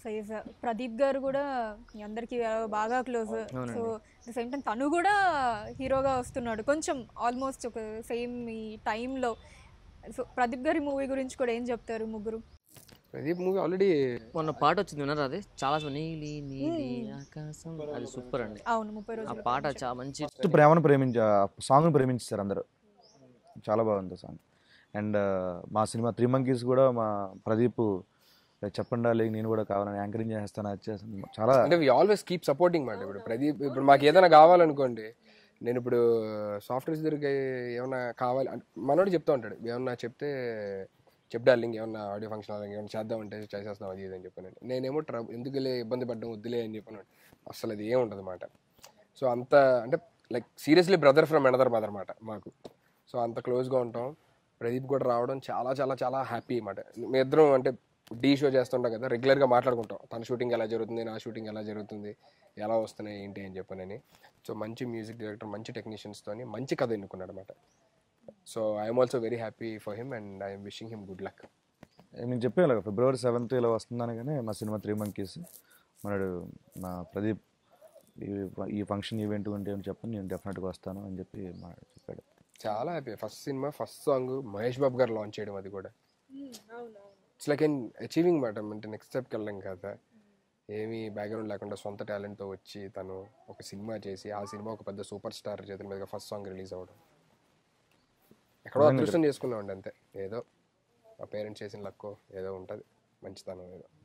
Size Pradeep గారు కూడా మీ అందరికి బాగా క్లోజ్ అవునండి. సో ద సేమ్ టైం తను కూడా హీరోగా వస్తున్నాడు కొంచెం ఆల్మోస్ట్ ఒక సేమ్ ఈ టైంలో సో ప్రదీప్ గారి మూవీ గురించి కూడా ఏం చెప్తారు ముగ్గురు ప్రదీప్ మూవీ ఆల్రెడీ మొన్న పాట వచ్చింది విన్నారా అది చాలా సు- నీలి నీలి ఆకాశం అది సూపర్ అండి అవును ముప్పై ఆ రోజులు పాట చాలా మంచి ఫస్ట్ ప్రేమను ప్రేమించ సాంగ్ని ప్రేమించారు అందరూ చాలా బాగుంది సాంగ్ అండ్ మా సినిమా త్రీ మంకీస్ కూడా మా ప్రదీప్ చెప్పండి లేక నేను కూడా కావాలని యాంకరింగ్ చేస్తాను అది చేస్తాను చాలా అంటే వి ఆల్వేస్ కీప్ సపోర్టింగ్ మాట ఇప్పుడు ప్రదీప్ ఇప్పుడు మాకు ఏదైనా కావాలనుకోండి నేను ఇప్పుడు సాఫ్ట్వేర్స్ దగ్గరికి ఏమన్నా కావాలి అంటే మనోడు చెప్తా ఉంటాడు ఏమన్నా చెప్తే చెప్ డార్లింగ్ ఏమన్నా ఆడియో ఫంక్షన్ ఏమన్నా చేద్దాం అంటే చేసేస్తాం అది ఇది అని చెప్పాను నేనేమో ట్ర ఎందుకులే ఇబ్బంది పడ్డం వద్దులే అని చెప్పాను అసలు అది ఏం ఉండదు మాట సో అంత అంటే like seriously brother from another mother మాట మాకు సో అంత క్లోజ్గా ఉంటాం ప్రదీప్ కూడా రావడం చాలా చాలా చాలా హ్యాపీ అన్నమాట మీ ఇద్దరం అంటే డీ షో చేస్తుంటాం కదా రెగ్యులర్గా మాట్లాడుకుంటాం తన షూటింగ్ ఎలా జరుగుతుంది నా షూటింగ్ ఎలా జరుగుతుంది ఎలా వస్తున్నాయి ఏంటి అని చెప్పనని సో మంచి మ్యూజిక్ డైరెక్టర్ మంచి టెక్నీషియన్స్తోని మంచి కథ ఎన్నుకున్నాడు అనమాట so I'm also very happy for him and I'm wishing him good luck నేను చెప్పాను కదా ఫిబ్రవరి సెవెంత్ ఇలా వస్తుందని కానీ మా సినిమా త్రీ మంకీస్ మనడు మా ప్రదీప్ ఈ- ఈ ఫంక్షన్ ఈవెంట్ ఉంటే అని చెప్పి నేను డెఫినెట్గా వస్తాను అని చెప్పి మా చెప్పాడు చాలా హ్యాపీ ఫస్ట్ సినిమా ఫస్ట్ సాంగ్ మహేష్ బాబు గారు లాంచ్ చేయడం అది కూడా ఇట్స్ లైక్ ఎన్ అచీవింగ్ మాట అంటే నెక్స్ట్ స్టెప్కి వెళ్ళాం కదా ఏమీ బ్యాక్గ్రౌండ్ లేకుండా సొంత టాలెంట్తో వచ్చి తను ఒక సినిమా చేసి ఆ సినిమా ఒక పెద్ద సూపర్ స్టార్ చేతుల మీదుగా ఫస్ట్ సాంగ్ రిలీజ్ అవ్వడం ఎక్కడో అదృష్టం చేసుకున్నామండి అంతే ఏదో మా పేరెంట్స్ చేసిన లక్కో ఏదో ఉంటుంది మంచితనం ఏదో